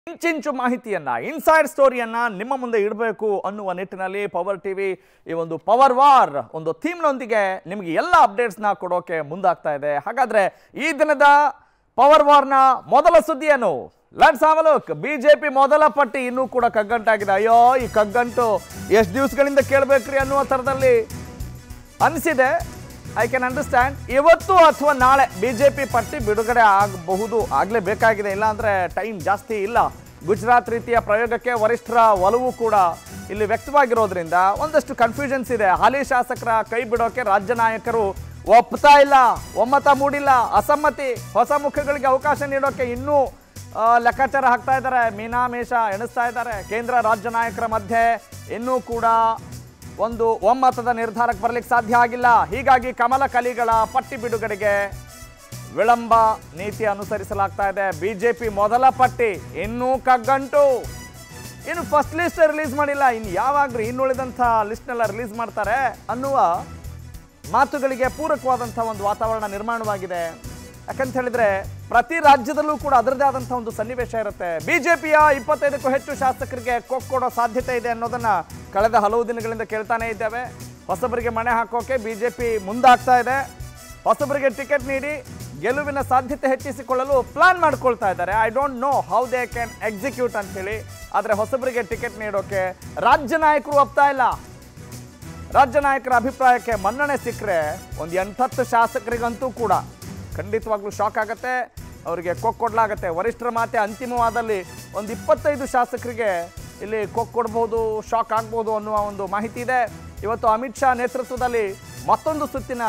ಇಂಚಿಂಚು ಮಾಹಿತಿಯನ್ನ ಇನ್ಸೈಡ್ ಸ್ಟೋರಿಯನ್ನ ನಿಮ್ಮ ಮುಂದೆ ಇಡಬೇಕು ಅನ್ನುವ ನಿಟ್ಟಿನಲ್ಲಿ ಪವರ್ ಟಿವಿ ಈ ಒಂದು ಪವರ್ ವಾರ್ ಒಂದು ಥೀಮ್ನೊಂದಿಗೆ ನಿಮಗೆ ಎಲ್ಲ ಅಪ್ಡೇಟ್ಸ್ನ ಕೊಡೋಕೆ ಮುಂದಾಗ್ತಾ ಇದೆ ಹಾಗಾದ್ರೆ ಈ ದಿನದ ಪವರ್ ವಾರ್ನ ಮೊದಲ ಸುದ್ದಿಯನ್ನು ಲೆಟ್ಸ್ ಹಾವ್ ಲುಕ್ ಬಿಜೆಪಿ ಮೊದಲ ಪಟ್ಟಿ ಇನ್ನೂ ಕೂಡ ಕಗ್ಗಂಟಾಗಿದೆ ಅಯ್ಯೋ ಈ ಕಗ್ಗಂಟು ಎಷ್ಟು ದಿವಸಗಳಿಂದ ಕೇಳಬೇಕ್ರಿ ಅನ್ನುವ ಥರದಲ್ಲಿ ಅನಿಸಿದೆ ಐ ಕ್ಯಾನ್ ಅಂಡರ್ಸ್ಟ್ಯಾಂಡ್ ಇವತ್ತು ಅಥವಾ ನಾಳೆ ಬಿಜೆಪಿ ಪಟ್ಟಿ ಬಿಡುಗಡೆ ಆಗಬಹುದು ಆಗಲೇ ಬೇಕಾಗಿದೆ ಇಲ್ಲ ಅಂದ್ರೆ ಟೈಮ್ ಜಾಸ್ತಿ ಇಲ್ಲ ಗುಜರಾತ್ ರೀತಿಯ ಪ್ರಯೋಗಕ್ಕೆ ವರಿಷ್ಠರ ಒಲವು ಕೂಡ ಇಲ್ಲಿ ವ್ಯಕ್ತವಾಗಿರೋದ್ರಿಂದ ಒಂದಷ್ಟು ಕನ್ಫ್ಯೂಷನ್ಸ್ ಇದೆ ಹಾಲಿ ಶಾಸಕರ ಕೈ ಬಿಡೋಕೆ ರಾಜ್ಯ ನಾಯಕರು ಒಪ್ತಾ ಇಲ್ಲ ಒಮ್ಮತ ಮೂಡಿಲ್ಲ ಅಸಮ್ಮತಿ ಹೊಸ ಮುಖಗಳಿಗೆ ಅವಕಾಶ ನೀಡೋಕೆ ಇನ್ನೂ ಆ, ಲೆಕ್ಕಾಚಾರ ಹಾಕ್ತಾ ಇದ್ದಾರೆ ಮೀನಾಮೇಷ ಎಣಿಸ್ತಾ ಇದ್ದಾರೆ ಕೇಂದ್ರ ರಾಜ್ಯ ನಾಯಕರ ಮಧ್ಯೆ ಇನ್ನೂ ಕೂಡ ಒಂದು ಒಮ್ಮತದ ನಿರ್ಧಾರಕ್ಕೆ ಬರ್ಲಿಕ್ಕೆ ಸಾಧ್ಯ ಆಗಿಲ್ಲ ಹೀಗಾಗಿ ಕಮಲ ಕಲಿಗಳ ಪಟ್ಟಿ ಬಿಡುಗಡೆಗೆ ವಿಳಂಬ ನೀತಿ ಅನುಸರಿಸಲಾಗ್ತಾ ಇದೆ ಬಿಜೆಪಿ ಮೊದಲ ಪಟ್ಟಿ ಇನ್ನೂ ಕಗ್ಗಂಟು ಇನ್ನು ಫಸ್ಟ್ ಲಿಸ್ಟ್ ರಿಲೀಸ್ ಮಾಡಿಲ್ಲ ಇನ್ನು ಯಾವಾಗ್ರಿ ಇನ್ನುಳಿದಂಥ ಲಿಸ್ಟ್ನೆಲ್ಲ ರಿಲೀಸ್ ಮಾಡ್ತಾರೆ ಅನ್ನುವ ಮಾತುಗಳಿಗೆ ಪೂರಕವಾದಂಥ ಒಂದು ವಾತಾವರಣ ನಿರ್ಮಾಣವಾಗಿದೆ ಯಾಕಂತ ಹೇಳಿದ್ರೆ ಪ್ರತಿ ರಾಜ್ಯದಲ್ಲೂ ಕೂಡ ಅದರದೇ ಆದಂಥ ಒಂದು ಸನ್ನಿವೇಶ ಇರುತ್ತೆ ಬಿಜೆಪಿಯ ಇಪ್ಪತ್ತೈದಕ್ಕೂ ಹೆಚ್ಚು ಶಾಸಕರಿಗೆ ಕೊಕ್ಕೊಡೋ ಸಾಧ್ಯತೆ ಇದೆ ಅನ್ನೋದನ್ನ ಕಳೆದ ಹಲವು ದಿನಗಳಿಂದ ಕೇಳ್ತಾನೆ ಇದ್ದೇವೆ ಹೊಸಬರಿಗೆ ಮಣೆ ಹಾಕೋಕೆ ಬಿಜೆಪಿ ಮುಂದಾಗ್ತಾ ಇದೆ ಹೊಸಬರಿಗೆ ಟಿಕೆಟ್ ನೀಡಿ ಗೆಲುವಿನ ಸಾಧ್ಯತೆ ಹೆಚ್ಚಿಸಿಕೊಳ್ಳಲು ಪ್ಲಾನ್ ಮಾಡ್ಕೊಳ್ತಾ ಇದ್ದಾರೆ I don't know how they can execute ಅಂತೇಳಿ ಆದರೆ ಹೊಸಬರಿಗೆ ಟಿಕೆಟ್ ನೀಡೋಕೆ ರಾಜ್ಯ ನಾಯಕರು ಒಪ್ತಾ ಇಲ್ಲ ರಾಜ್ಯ ನಾಯಕರ ಅಭಿಪ್ರಾಯಕ್ಕೆ ಮನ್ನಣೆ ಸಿಕ್ಕರೆ ಒಂದು ಎಂಟತ್ತು ಶಾಸಕರಿಗಂತೂ ಕೂಡ ಖಂಡಿತವಾಗ್ಲೂ ಶಾಕ್ ಆಗತ್ತೆ ಅವರಿಗೆ ಕೊಕ್ ಕೊಡ್ಲಾಗತ್ತೆ ವರಿಷ್ಠರ ಮಾತೆ ಅಂತಿಮವಾದಲ್ಲಿ ಒಂದು ಇಪ್ಪತ್ತೈದು ಶಾಸಕರಿಗೆ ಇಲ್ಲಿ ಕೊಕ್ ಕೊಡ್ಬೋದು ಶಾಕ್ ಆಗ್ಬೋದು ಅನ್ನುವ ಒಂದು ಮಾಹಿತಿ ಇದೆ ಇವತ್ತು ಅಮಿತ್ ಶಾ ನೇತೃತ್ವದಲ್ಲಿ ಮತ್ತೊಂದು ಸುತ್ತಿನ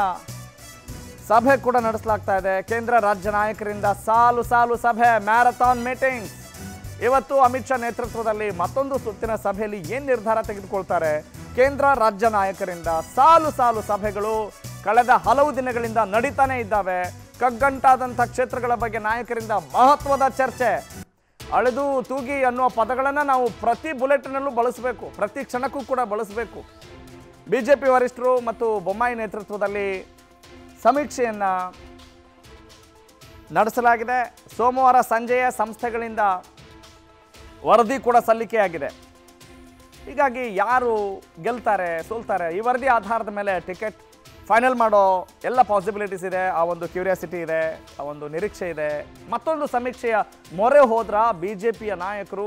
ಸಭೆ ಕೂಡ ನಡೆಸಲಾಗ್ತಾ ಇದೆ ಕೇಂದ್ರ ರಾಜ್ಯ ನಾಯಕರಿಂದ ಸಾಲು ಸಾಲು ಸಭೆ ಮ್ಯಾರಥಾನ್ ಮೀಟಿಂಗ್ಸ್ ಇವತ್ತು ಅಮಿತ್ ಶಾ ನೇತೃತ್ವದಲ್ಲಿ ಮತ್ತೊಂದು ಸುತ್ತಿನ ಸಭೆಯಲ್ಲಿ ಏನು ನಿರ್ಧಾರ ತೆಗೆದುಕೊಳ್ತಾರೆ ಕೇಂದ್ರ ರಾಜ್ಯ ನಾಯಕರಿಂದ ಸಾಲು ಸಾಲು ಸಭೆಗಳು ಕಳೆದ ಹಲವು ದಿನಗಳಿಂದ ನಡೀತಾನೆ ಇದ್ದಾವೆ ಕಗ್ಗಂಟಾದಂಥ ಕ್ಷೇತ್ರಗಳ ಬಗ್ಗೆ ನಾಯಕರಿಂದ ಮಹತ್ವದ ಚರ್ಚೆ ಅಳೆದು ತೂಗಿ ಅನ್ನುವ ಪದಗಳನ್ನು ನಾವು ಪ್ರತಿ ಬುಲೆಟಿನಲ್ಲೂ ಬಳಸಬೇಕು ಪ್ರತಿ ಕ್ಷಣಕ್ಕೂ ಕೂಡ ಬಳಸಬೇಕು ಬಿಜೆಪಿ ವರಿಷ್ಠರು ಮತ್ತು ಬೊಮ್ಮಾಯಿ ನೇತೃತ್ವದಲ್ಲಿ ಸಮೀಕ್ಷೆಯನ್ನ ನಡೆಸಲಾಗಿದೆ ಸೋಮವಾರ ಸಂಜೆಯ ಸಂಸ್ಥೆಗಳಿಂದ ವರದಿ ಕೂಡ ಸಲ್ಲಿಕೆಯಾಗಿದೆ ಹೀಗಾಗಿ ಯಾರು ಗೆಲ್ತಾರೆ ಸೋಲ್ತಾರೆ ಈ ವರದಿ ಆಧಾರದ ಮೇಲೆ ಟಿಕೆಟ್ ಫೈನಲ್ ಮಾಡೋ ಎಲ್ಲ ಪಾಸಿಬಿಲಿಟೀಸ್ ಇದೆ ಆ ಒಂದು ಕ್ಯೂರಿಯಾಸಿಟಿ ಇದೆ ಆ ಒಂದು ನಿರೀಕ್ಷೆ ಇದೆ ಮತ್ತೊಂದು ಸಮೀಕ್ಷೆಯ ಮೊರೆ ಹೋದ್ರ ಬಿ ಜೆ ಪಿಯ ನಾಯಕರು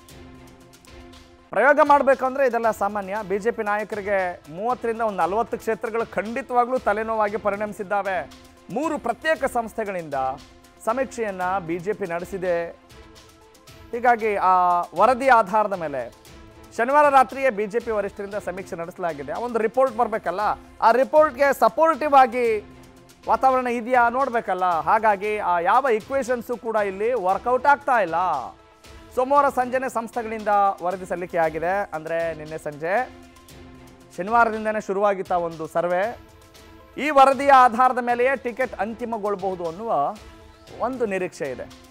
ಪ್ರಯೋಗ ಮಾಡಬೇಕಂದ್ರೆ ಇದೆಲ್ಲ ಸಾಮಾನ್ಯ ಬಿ ಜೆ ಪಿ ನಾಯಕರಿಗೆ ಮೂವತ್ತರಿಂದ ಒಂದು ನಲವತ್ತು ಕ್ಷೇತ್ರಗಳು ಖಂಡಿತವಾಗ್ಲೂ ತಲೆನೋವಾಗಿ ಪರಿಣಮಿಸಿದ್ದಾವೆ ಮೂರು ಪ್ರತ್ಯೇಕ ಸಂಸ್ಥೆಗಳಿಂದ ಸಮೀಕ್ಷೆಯನ್ನು ಬಿ ಜೆ ಪಿ ನಡೆಸಿದೆ ಹೀಗಾಗಿ ಆ ವರದಿ ಆಧಾರದ ಮೇಲೆ ಶನಿವಾರ ರಾತ್ರಿಯೇ ಬಿ ಜೆ ಪಿ ವರಿಷ್ಠರಿಂದ ಸಮೀಕ್ಷೆ ನಡೆಸಲಾಗಿದೆ ಆ ಒಂದು ರಿಪೋರ್ಟ್ ಬರಬೇಕಲ್ಲ ಆ ರಿಪೋರ್ಟ್ಗೆ ಸಪೋರ್ಟಿವ್ ಆಗಿ ವಾತಾವರಣ ಇದೆಯಾ ನೋಡಬೇಕಲ್ಲ ಹಾಗಾಗಿ ಆ ಯಾವ ಇಕ್ವೇಷನ್ಸು ಕೂಡ ಇಲ್ಲಿ ವರ್ಕೌಟ್ ಆಗ್ತಾ ಇಲ್ಲ ಸೋಮವಾರ ಸಂಜೆನೆ ಸಂಸ್ಥೆಗಳಿಂದ ವರದಿ ಸಲ್ಲಿಕೆ ಆಗಿದೆ ಅಂದರೆ ನಿನ್ನೆ ಸಂಜೆ ಶನಿವಾರದಿಂದನೇ ಶುರುವಾಗಿತ್ತ ಒಂದು ಸರ್ವೆ ಈ ವರದಿಯ ಆಧಾರದ ಮೇಲೆಯೇ ಟಿಕೆಟ್ ಅಂತಿಮಗೊಳ್ಳಬಹುದು ಅನ್ನುವ ಒಂದು ನಿರೀಕ್ಷೆ ಇದೆ